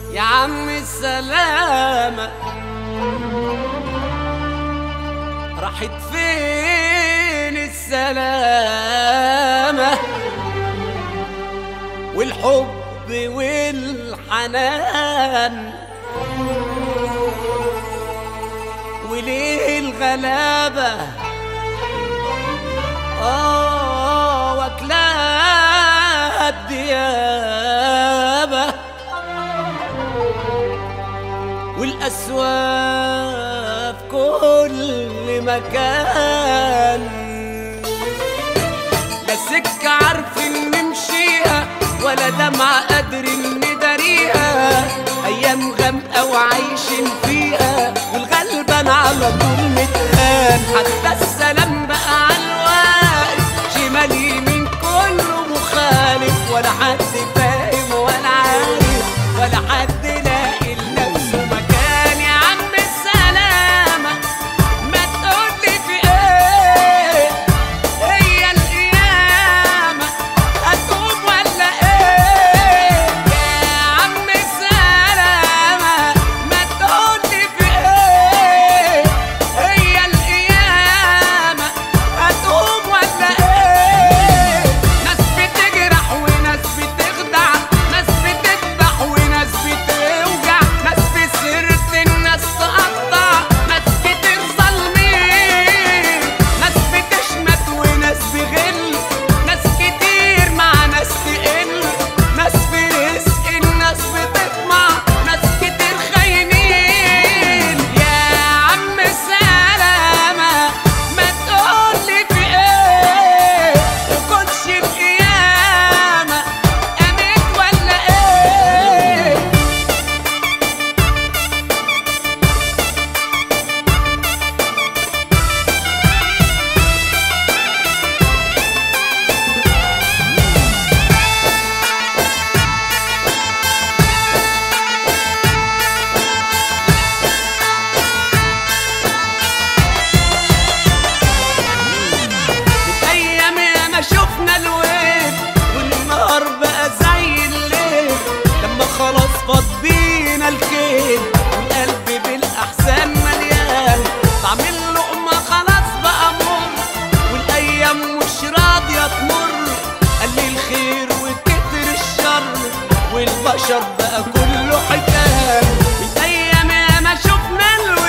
يا عم السلامة راحت فين السلامة والحب والحنان وليه الغلابة آه واكلاها الديابة والأسواق في كل مكان لا سكة عارفين نمشيها ولا دمعة قادرين نداريها أيام غامقة وعايشين فيها والغلبان على طول متهان حتى السلام بقى على الواقف شمال يمين كله مخالف ولا حد فاهم ولا عارف ولا حد لاقي لنفسه مكان يا عم السلامة ما تقولي في ايه هي القيامة هتقوم ولا ايه يا عم السلامة ما تقولي في ايه هي القيامة هتقوم ولا ايه ناس بتجرح وناس بتخدع ناس بتذبح وناس بتوجع ناس في سيرة الناس تقطع ناس كتير ظالمين ناس بتشمت وناس بغل ناس كتير مع ناس تقل ناس في رزق الناس بتطمع ناس كتير خاينين يا عم سلامة ما تقولي في ايه وكنش القيامة قامت ولا ايه الايام ما شفنا الويل والنهار بقى زي الليل لما خلاص فاض بينا الكيل والقلب بالاحزان مليان طعم اللقمه خلاص بقى مر والايام مش راضيه تمر قل الخير وكتر الشر والبشر بقى كله حيتان الايام ما شفنا الويل